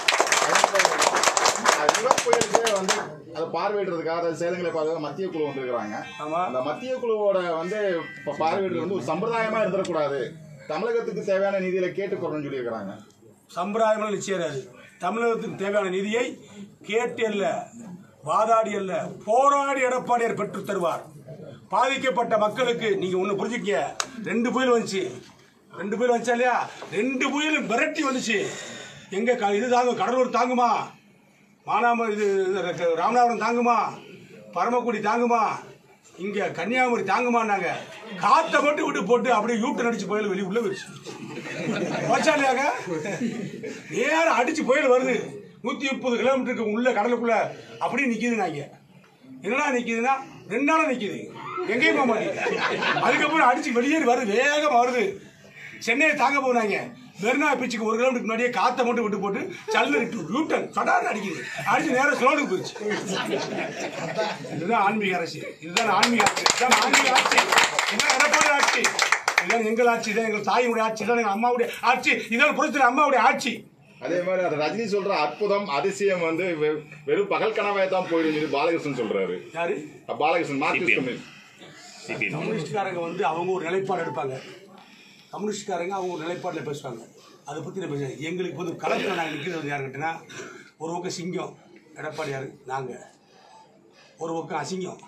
அது நிவர் புயலுக்கு வந்து அதை பார்வையிடுறதுக்காக அதை சேதங்களை பார்க்க மத்திய குழு வந்திருக்கிறாங்க ஆமா. அந்த மத்திய குழுவோட வந்து இப்ப பார்வையிடுறது வந்து ஒரு சம்பிரதாயமா இருந்துடக்கூடாது தமிழகத்துக்கு தேவையான நிதியில கேட்டுக்கொள்ளணும்னு சொல்லியிருக்கிறாங்க சம்பிரதாயமான நிச்சயம் அது தமிழகத்துக்கு தேவையான நிதியை கேட்டு அல்ல வாதாடி அல்ல போராடி எடப்பாடியார் பெற்று தருவார் பாதிக்கப்பட்ட மக்களுக்கு நீங்க ஒண்ணு புரிஞ்சுக்கங்க ரெண்டு புயல் வந்துச்சு ரெண்டு புயல் வந்துச்சா இல்லையா ரெண்டு புயலும் விரட்டி வந்துச்சு எங்க க- இது தாங்கும் கடலூர் தாங்குமா மானாம இது இது ராமநாதபுரம் தாங்குமா பரமக்குடி தாங்குமா இங்க கன்னியாகுமரி தாங்குமான்னாங்க காத்தை மட்டும் விட்டு போட்டு அப்படியே யூட்டன் அடிச்சு புயல் வெளியே உள்ள வச்சு வச்சா இல்லையாங்க நேரம் அடிச்சு புயல் வருது நூத்தி முப்பது கிலோமீட்டருக்கு உள்ள கடலுக்குள்ள அப்படியே நிக்குது நாங்க என்னடா நிக்குதுன்னா ரெண்டு நாளா நிக்குது எங்கேயும் போக மாட்டேங்குது அதுக்கப்புறம் அடிச்சு வெளியேறி வருது வேகமா வருது சென்னையை தாங்க போனாங்க மெரினா பீச்சுக்கு ஒரு கிலோமீட்டர் முன்னாடியே காத்தை மட்டும் விட்டு போட்டு சல்லு யூட்டன் சடார்னு அடிக்குது அடிச்சு நேரம் ஸ்லோனுக்கு போயிடுச்சு இதுதான் ஆன்மீக அரசு இதுதான் ஆன்மீக ஆட்சி இதுதான் ஆன்மீக ஆட்சி இதுதான் எடப்பாடி ஆட்சி இதுதான் எங்கள் ஆட்சி இதான் எங்கள் தாயினுடைய ஆட்சி இதான் எங்கள் அம்மாவுடைய ஆட்சி இதான் புரட்சி அம்மாவுடைய ஆட்சி அதே மாதிரி அது ரஜினி சொல்ற அற்புதம் அதிசயம் வந்து வெ- வெறும் பகல் கனவே தான் போயிடும் சொல்லி பாலகிருஷ்ணன் சொல்றாரு யாரு Balakrishnan Marxist CPM. Communist CPM கம்யூனிஸ்ட்காரங்க வந்து அவங்க ஒரு நிலைப்பாடு எடுப்பாங்க கம்யூனிஸ்ட்காரங்க அவங்க ஒரு நிலைப்பாட்டில் பேசுவாங்க அதை பற்றி நான் பேசுகிறேன் எங்களுக்கு வந்து கலெக்டர் நாங்கள் நிற்கிறது யாருக்கிட்டனா ஒரு பக்கம் சிங்கம் எடப்பாடியார் நாங்கள் ஒரு பக்கம் அசிங்கம்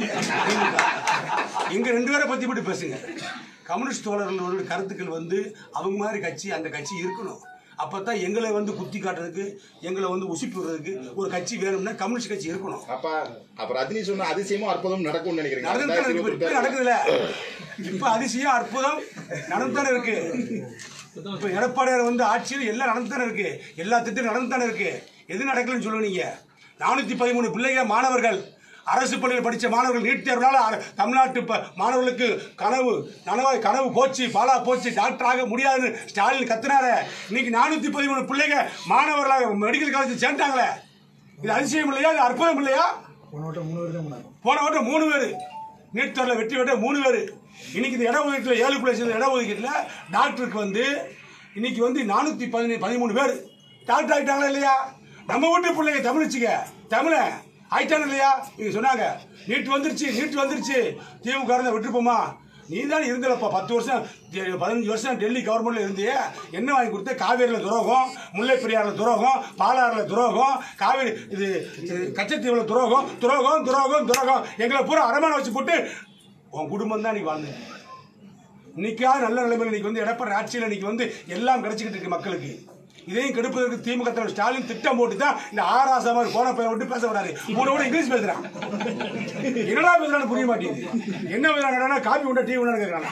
எங்க ரெண்டு பேரை பற்றி மட்டும் பேசுங்க கம்யூனிஸ்ட் தோழர்களோட கருத்துக்கள் வந்து அவங்க மாதிரி கட்சி அந்த கட்சி இருக்கணும் அப்பதான் எங்களை வந்து குத்தி காட்டுறதுக்கு எங்களை வந்து உசுப்பி விடுறதுக்கு ஒரு கட்சி வேணும்னா கம்யூனிஸ்ட் கட்சி இருக்கணும் அப்ப அப்ப ரஜினி சொன்ன அதிசயமும் அற்புதம் நடக்கும்னு நினைக்கிறீங்க நடந்துதானே இருக்கு. இப்ப நடக்குதுல இப்ப அதிசயம் அற்புதம் நடந்துதானே இருக்கு இப்ப எடப்பாடியார் வந்து ஆட்சியில் எல்லாம் நடந்துதானே இருக்கு எல்லா திட்டம் நடந்துதானே இருக்கு எது நடக்கலன்னு சொல்லுவீங்க நானூத்தி பதிமூணு பிள்ளைங்க மாணவர்கள் அரசு பள்ளியில் படித்த மாணவர்கள் நீட் தேர்வுனால அர- தமிழ்நாட்டு ப- மாணவர்களுக்கு கனவு நனவாய் கனவு போச்சு பாலா போச்சு டாக்டர் ஆக முடியாதுன்னு ஸ்டாலின் கத்துனாரு இன்னைக்கு நானூத்தி பதிமூணு பிள்ளைங்க மாணவர்களாக மெடிக்கல் காலேஜ் சேர்ந்தாங்களே இது அதிசயம் இல்லையா இது அற்புதம் இல்லையா போன வட்டம் மூணு பேர் நீட் தேர்வில் வெற்றி பெற்ற மூணு பேர் இன்னைக்கு இந்த இட ஒதுக்கீட்டில் ஏழு பிளஸ் இட ஒதுக்கீட்டில் டாக்டருக்கு வந்து இன்னைக்கு வந்து நானூற்றி பதினேழு பதிமூணு பேர் டாக்டர் ஆகிட்டாங்களா இல்லையா நம்ம வீட்டு பிள்ளைங்க தமிழிச்சுக்க தமிழை ஆயிட்டாங்க இல்லையா நீங்க சொன்னாங்க நீட் வந்துருச்சு நீட் வந்துருச்சு திமுக இருந்தா விட்டுருப்போமா நீ தானே இருந்தலப்பா பத்து வருஷம் டெ- பதினஞ்சு வருஷம் டெல்லி கவர்மெண்ட்ல இருந்தியே என்ன வாங்கி கொடுத்த காவேரியில் துரோகம் முல்லை பெரியாறில் துரோகம் பாலாறில் துரோகம் காவேரி இது இது கச்சத்தீவுல துரோகம் துரோகம் துரோகம் துரோகம் எங்களை பூரா அரமான வச்சு போட்டு உன் குடும்பம் தான் இன்னைக்கு வாழ்ந்து இன்னைக்காவது நல்ல நிலைமையில் இன்னைக்கு வந்து எடப்பாடி ஆட்சியில் இன்னைக்கு வந்து எல்லாம் கிடைச்சிக்கிட்டு இருக்கு மக்களுக்கு இதையும் கெடுப்பதற்கு திமுக தலைவர் ஸ்டாலின் திட்டம் போட்டு தான் இந்த ஆராசா மாதிரி கோண பையன் விட்டு பேச விடாது மூணு கூட இங்கிலீஷ் பேசுறான் என்னடா பேசுறான்னு புரிய மாட்டேங்குது என்ன பேசுறாங்க காப்பி உண்டா டீ உண்டா கேட்கறாங்க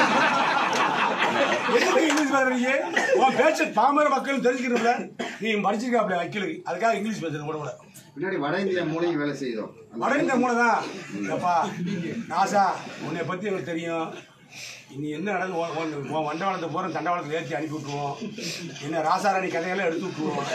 எதுக்கு இங்கிலீஷ் பேசுறீங்க உன் பேச்ச பாமர மக்கள் தெரிஞ்சுக்கணும்ல நீ படிச்சிருக்காப்ல வக்கீலுக்கு அதுக்காக இங்கிலீஷ் பேசுறது கூட கூட பின்னாடி வட இந்தியா மூலிகை வேலை செய்தோம் வட இந்த மூளை தான் அப்பா ராசா உன்னை பற்றி எங்களுக்கு தெரியும் இனி என்ன நடந்து உன் உன் உன் வண்டவாளத்தை போகிற தண்டவாளத்தில் ஏற்றி அனுப்பி விட்ருவோம் என்ன ராசாராணி கதையெல்லாம் எடுத்து விட்ருவோம்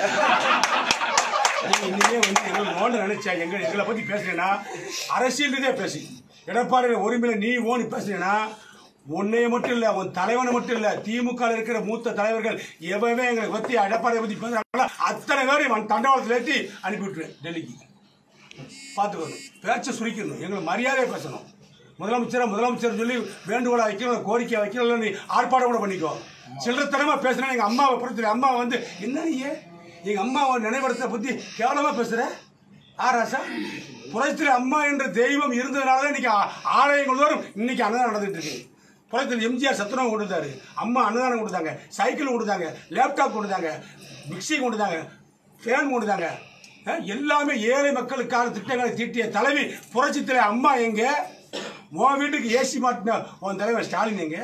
நீ இனிமே வந்து எங்களுக்கு நோண்ட நினைச்சா எங்க எங்களை பற்றி பேசுறேன்னா அரசியல் ரீதியாக பேசு எடப்பாடி உரிமையில நீ ஓனி பேசுறேன்னா உன்னைய மட்டும் இல்லை உன் தலைவனை மட்டும் இல்லை திமுக ல இருக்கிற மூத்த தலைவர்கள் எவவே எங்களை பற்றி எடப்பாடியை பற்றி பேசுறாங்களோ அத்தனை பேரையும் அவன் தண்டவாளத்தில் ஏற்றி அனுப்பி விட்டுருவேன் டெல்லிக்கு பார்த்துக்கணும் பேச்சை சுருக்கணும் எங்களை மரியாதையை பேசணும் முதலமைச்சரை முதலமைச்சர் சொல்லி வேண்டுகோளை வைக்கணும் கோரிக்கை வைக்கணும் நீ ஆர்ப்பாட்டம் கூட பண்ணிக்கோ சில்லறத்தனமா பேசுனா எங்க அம்மாவை பொறுத்தல அம்மா வந்து என்ன நீ எங்க அம்மாவை நினைவடத்தை பத்தி கேவலமா பேசுற ஆராசா புரட்சியில் அம்மா என்ற தெய்வம் இருந்ததுனால தான் இன்னைக்கு ஆ- ஆலயங்கள் தோறும் இன்னைக்கு அன்னதானம் நடந்துட்டு இருக்கு புரட்சியில் எம்ஜிஆர் சத்துணவு கொடுத்தாரு அம்மா அன்னதானம் கொடுத்தாங்க சைக்கிள் கொடுத்தாங்க லேப்டாப் கொடுத்தாங்க மிக்சி கொடுத்தாங்க ஃபேன் கொடுத்தாங்க அஹ், எல்லாமே ஏழை மக்களுக்கான திட்டங்களை தீட்டிய தலைவி புரட்சித்தில் அம்மா எங்க உன் வீட்டுக்கு ஏசி மாட்டின உன் தலைவர் ஸ்டாலின் எங்க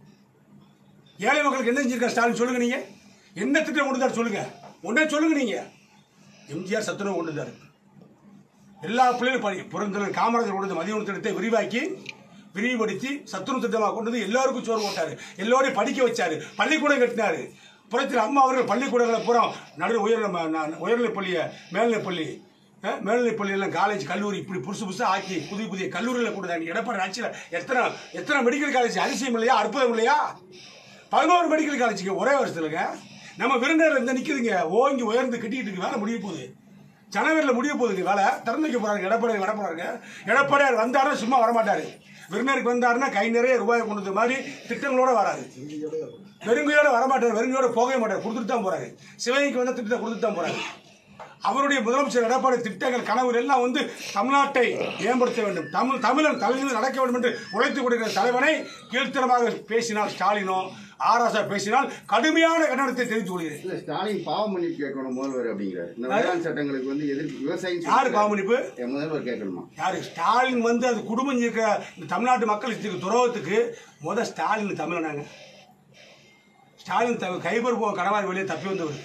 ஏழை மக்களுக்கு என்ன செஞ்சிருக்கார் ஸ்டாலின் சொல்லுங்க நீங்க என்ன திட்டம் கொடுத்தாரு சொல்லுங்க உடனே சொல்லுங்க நீங்க எம்ஜிஆர் சத்துணவு கொண்டு வந்தாரு எல்லா பிள்ளைகளும் படி புரந்தர் காமராஜர் கொண்டு வந்த மதிய உணவு திட்டத்தை விரிவாக்கி விரிவுபடுத்தி சத்துணவு திட்டமாக கொண்டு வந்து எல்லாருக்கும் சோறு போட்டாரு எல்லோரையும் படிக்க வச்சாரு பள்ளிக்கூடம் கட்டினாரு புறத்தில் அம்மா அவர்கள் பள்ளிக்கூடங்களை பூரா நடு உயர் ம- ந- உயர்நிலைப் பள்ளியை மேல்நிலைப் பள்ளி அஹ், மேல்நிலைப் பள்ளியெல்லாம் காலேஜ் கல்லூரி இப்படி புதுசு புதுசாக ஆக்கி புதிய புதிய கல்லூரிகளை கொடுத்தாங்க எடப்பாடி ஆட்சியில் எத்தனை எத்தனை மெடிக்கல் காலேஜ் அதிசயம் இல்லையா அற்புதம் இல்லையா பதினோரு மெடிக்கல் காலேஜுக்கு ஒரே வருஷத்துலங்க நம்ம விருந்தினர் இந்த நிற்குதுங்க ஓங்கி உயர்ந்து கட்டிக்கிட்டு இருக்கு வேலை முடிய போகுது ஜனவரியில் முடிய போகுதுங்க வேலை திறந்து வைக்க போறாங்க எடப்பாடி வர போறாங்க எடப்பாடியார் வந்தாருன்னா சும்மா வரமாட்டாரு விருந்தினருக்கு வந்தாருன்னா கை நிறைய ரூபாய் கொண்டு வந்த மாதிரி திட்டங்களோட வராது வெறுங்கையோட வரமாட்டார் வெறுங்கையோட போகவே மாட்டார் கொடுத்துட்டு தான் போறாரு சிவகைக்கு வந்த திட்டத்தை கொடுத்துட்டு தான் போறாரு அவருடைய முதலமைச்சர் எடப்பாடி திட்டங்கள் கனவு எல்லாம் வந்து தமிழ்நாட்டை மேம்படுத்த வேண்டும் தமிழ் தமிழன் தலையில் நடக்க வேண்டும் என்று உழைத்து கொடுக்கிற தலைவனை கீழ்த்தனமாக பேசினால் ஸ்டாலினோ ஆராசா பேசினால் கடுமையான கண்டனத்தை தெரிவித்துக் கொள்கிறேன் இல்ல ஸ்டாலின் பாவ மன்னிப்பு கேட்கணும் முதல்வர் அப்படிங்கிறாரு இந்த வேளாண் சட்டங்களுக்கு வந்து எதிர்ப்பு விவசாயம் யாரு பாவமன்னிப்பு என் முதல்வர் கேட்கணுமா யாரு ஸ்டாலின் வந்து அது குடும்பம் இருக்கிற இந்த தமிழ்நாட்டு மக்கள் இதுக்கு துரோகத்துக்கு முத ஸ்டாலின் தமிழனாங்க ஸ்டாலின் த கைபர் போ கணவாய் வெளியே தப்பி வந்தவர்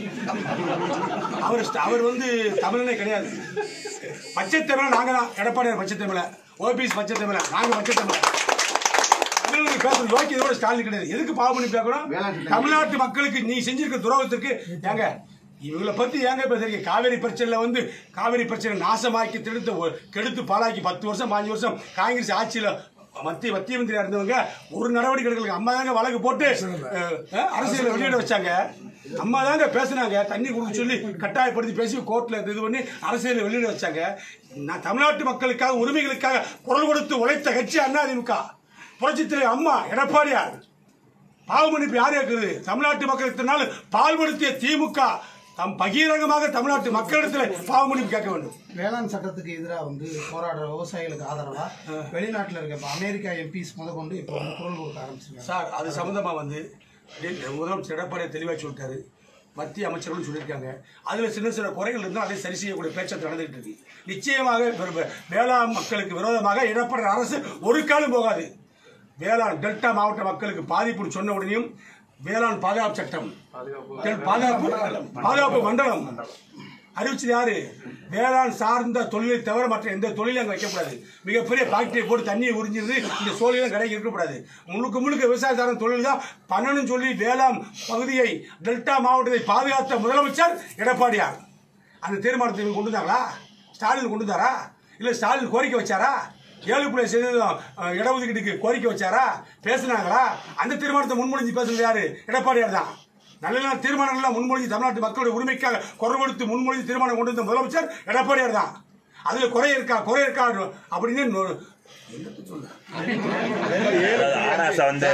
அவர் ஸ்ட- அவர் வந்து தமிழனே கிடையாது பச்சை தமிழன் நாங்க தான் எடப்பாடியார் பச்சை தமிழ ஓபிஎஸ் பச்சை தமிழ நாங்க பச்சை தமிழ தமிழனுக்கு பேசுற யோக்கியதோட ஸ்டாலின் கிடையாது எதுக்கு பாவமணி வேளாண் கேட்கணும் சட்டம். தமிழ்நாட்டு மக்களுக்கு நீ செஞ்சிருக்க துரோகத்திற்கு ஏங்க இவங்களை பத்தி ஏங்க பேசுறீங்க காவேரி பிரச்சனைல வந்து காவேரி பிரச்சனை நாசமாக்கி திருத்த ஒ- கெடுத்து பாழாக்கி பத்து வருஷம் பாஞ்சு வருஷம் காங்கிரஸ் ஆட்சியில மத்திய மத்திய மந்திரியா இருந்தவங்க ஒரு நடவடிக்கை எடுக்கல அம்மா தாங்க வழக்கு போட்டு அஹ், அஹ், அரசியல வெளியிட வச்சாங்க அம்மா தாங்க பேசுனாங்க தண்ணி கொடுக்க சொல்லி கட்டாயப்படுத்தி பேசி கோர்ட்ல இது பண்ணி அரசியல வெளியிட வச்சாங்க நான் தமிழ்நாட்டு மக்களுக்காக உரிமைகளுக்காக குரல் கொடுத்து உழைத்த கட்சி அதிமுக புரட்சித்துறை அம்மா எடப்பாடியார் பாவமன்னிப்பு யார் கேட்கிறது தமிழ்நாட்டு மக்களுக்கு பால்படுத்திய திமுக தம் பகிரங்கமாக தமிழ்நாட்டு மக்களிடத்தில் பாவமன்னிப்பு கேட்க வேண்டும் வேளாண் சட்டத்துக்கு எதிராக வந்து போராடுற விவசாயிகளுக்கு ஆதரவா வெளிநாட்டில் இருக்க இப்போ அமெரிக்கா எம்பிஸ் முதற்கொண்டு இப்போ வந்து குரல் கொடுக்க ஆரம்பிச்சிருக்காங்க சார் அது சம்பந்தமா வந்து டெல்லி- முதலமைச்சர் எடப்பாடி தெளிவாக சொல்லிட்டாரு மத்திய அமைச்சர்களும் சொல்லியிருக்காங்க அதில் சின்ன சின்ன குறைகள் இருந்தால் அதை சரி செய்யக்கூடிய பேச்சு நடந்துகிட்டு இருக்கு நிச்சயமாக வே- வே- வேளாண் மக்களுக்கு விரோதமாக எடப்பாடி அரசு ஒரு காலம் போகாது வேளாண் டெல்டா மாவட்ட மக்களுக்கு பாதிப்புன்னு சொன்ன உடனேயும் வேளாண் பாதுகாப்பு சட்டம் டெல் பாதுகாப்பு பாதுகாப்பு மண்டலம் அறிவிச்சது யாரு வேளாண் சார்ந்த தொழிலை தவிர மற்ற எந்த தொழிலும் அங்கே வைக்கக்கூடாது மிகப்பெரிய ஃபேக்டரியை போட்டு தண்ணியை உறிஞ்சிருந்து இந்த சோழிலாம் கடைக்கு இருக்கக்கூடாது முழுக்க முழுக்க விவசாய சார்ந்த தொழில் தான் பண்ணணும்னு சொல்லி வேளாண் பகுதியை டெல்டா மாவட்டத்தை பாதுகாத்த முதலமைச்சர் எடப்பாடியார் அந்த தீர்மானத்தை இவங்க கொண்டு வந்தாங்களா ஸ்டாலின் கொண்டு வந்தாரா இல்லை ஸ்டாலின் கோரிக்கை வச்சாரா ஏழு புள்ளி சதவீதம் அஹ், இடஒதுக்கீட்டுக்கு கோரிக்கை வச்சாரா பேசுனாங்களா அந்த தீர்மானத்தை முன்மொழிஞ்சு பேசுறது யாரு எடப்பாடியார் தான் நல்ல நல்ல தீர்மானங்கள்லாம் முன்மொழிஞ்சு தமிழ்நாட்டு மக்களுடைய உரிமைக்காக குரல் கொடுத்து முன்மொழிஞ்சு தீர்மானம் கொண்டு வந்த முதலமைச்சர் எடப்பாடியார் தான் அதுல குறை இருக்கா குறை இருக்கா அப்படின்னு நொ- என்னத்த சொல்ல? அதாவது ஆராசா வந்து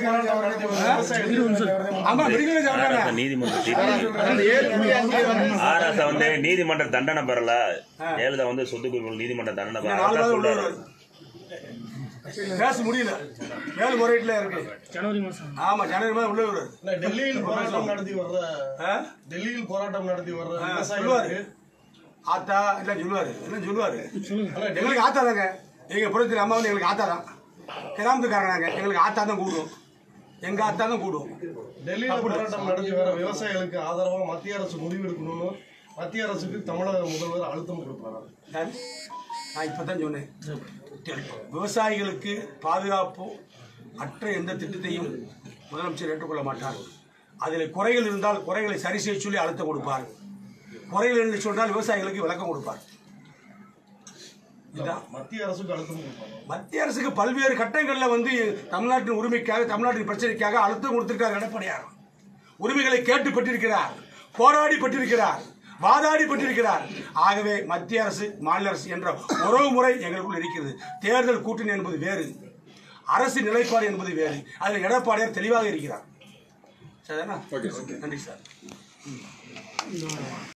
ஆமா மெடிக்கல் ஆராசா நீதிமன்ற தீர்ப்பு ஆராசா வந்து நீதிமன்ற தண்டனை பெறல ஜெயலலிதா வந்து சொத்து குவிப்பு நீதிமன்ற தண்டனை பெறல நாலு அதான் மாதம் உள்ள சொல்றாரு வருவாரு. பேச முடியல மேல்முறையீட்டில் இருக்கு ஜனவரி மாதம் ஆமா ஜனவரி மாதம் உள்ள வருவாரு. இல்ல, டெல்லியில் போராட்டம் நடத்தி வர்ற ஆ? டெல்லியில் போராட்டம் நடத்தி வர்ற ஆ, விவசாயிகளுக்கு சொல்லுவாரு ஆத்தா இல்லை சொல்லுவாரு என்ன சொல்லுவாரு சொல்லுங்க எங்களுக்கு ஆத்தா தாங்க எங்க புறத்தில் அம்மா வந்து எங்களுக்கு ஆத்தா தான் கிராமத்துக்காரங்க நாங்க எங்களுக்கு ஆத்தா தான் கூடும் எங்க ஆத்தா தான் கூடும் டெல்லியில் போராட்டம் நடத்தி வர விவசாயிகளுக்கு ஆதரவா மத்திய அரசு முடிவு எடுக்கணும்னு மத்திய அரசுக்கு தமிழக முதல்வர் அழுத்தம் கொடுப்பாரா நான் நான் இப்போ தான் சொன்னேன் விவசாயிகளுக்கு பாதுகாப்பு அற்ற எந்த திட்டத்தையும் முதலமைச்சர் ஏற்றுக்கொள்ள மாட்டார் அதில் குறைகள் இருந்தால் குறைகளை சரி செய்ய சொல்லி அழுத்தம் கொடுப்பார் குறைகள் என்று சொன்னால் விவசாயிகளுக்கு விளக்கம் கொடுப்பார் இதுதான் மத்திய அரசுக்கு அழுத்தம் கொடுப்பாரா மத்திய அரசுக்கு பல்வேறு கட்டங்களில் வந்து தமிழ்நாட்டின் உரிமைக்காக தமிழ்நாட்டின் பிரச்சனைக்காக அழுத்தம் கொடுத்திருக்கிறார் எடப்பாடியார் உரிமைகளை கேட்டு பெற்றிருக்கிறார் போராடி பெற்றிருக்கிறார் வாதாடி பெற்றிருக்கிறார் ஆகவே மத்திய அரசு மாநில அரசு என்ற உறவு முறை எங்களுக்குள் இருக்கிறது தேர்தல் கூட்டணி என்பது வேறு அரசு நிலைப்பாடு என்பது வேறு அதில் எடப்பாடியார் தெளிவாக இருக்கிறார் சரிதானா நன்றி சார்